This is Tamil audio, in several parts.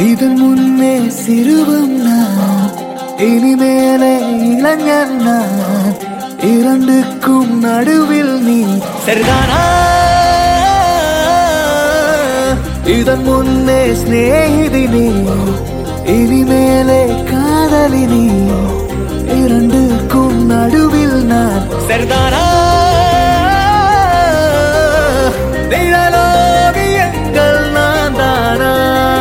இதன் முன்னே சிறுவம் நான் இனிமேலே இளைஞர் நான் இரண்டுக்கும் நடுவில் நீ சரிதானா இதன் முன்னே சிநேகிதி நீ இனிமேலே காதலி நீ இரண்டுக்கும் நடுவில் நான் சரிதானா நிழலோவியங்கள் நான் தானா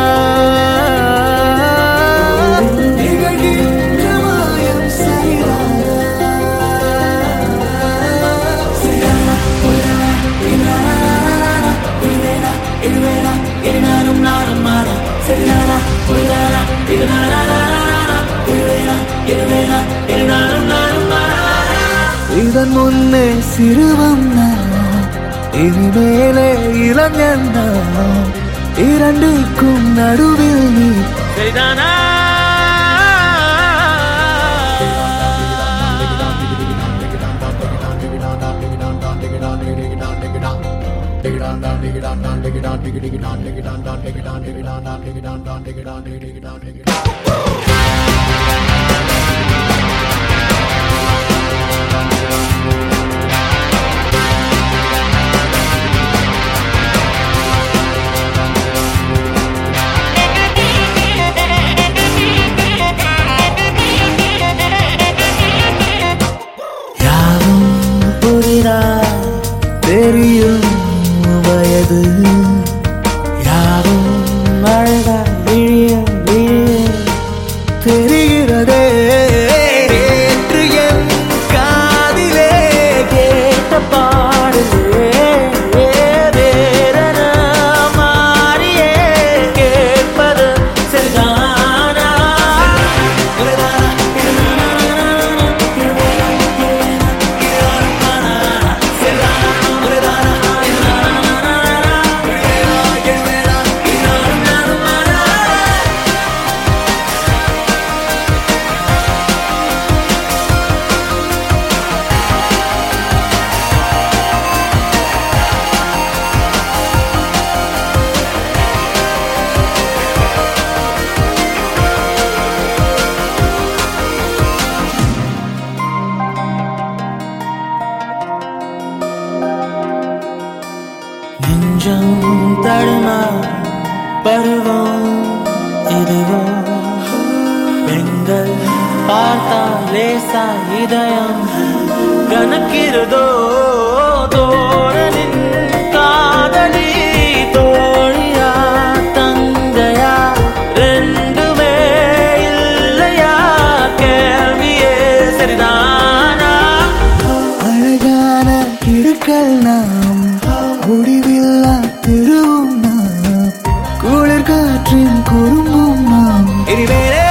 நிகழ்கின்ற மாயம் சரிதானா சரிதானா உயிரானா இன்னானா உயிரேனா இருவேனா இருநானும் நானும் மாறா சரிதானா உயிரானா இருநானா உயிரேனா இருவேனா இருநானும் நானும் மாறா இதன் முன்னே சிறுவம் நான் இனிமேலே இளைஞன் நான் இரண்டுக்கும் நடுவில் நீ சரிதானா யாவும் புதிதா தெரியும் வயது யாவும் அழகா விழிய விழிய தெரிகிறதே நேற்று என் காதிலே கேட்ட பாடலே வேறென மாறியே கேட்பது சரிதானா உலகானா நெஞ்சம் தடுமா பருவம் இதுவோ பெண்கள் பார்த்தா லேசா இதயம் கணக்கிறதோ தோழனின் காதலி தோழியா தங்கையா ரெண்டுமே இல்லையா கேள்வியே சரிதானா அழகான இருக்கல் நாம் முடிவில்லா திருவும் நாம் குளிர் காற்றின் குறும்பும் நாம் இனிமேலே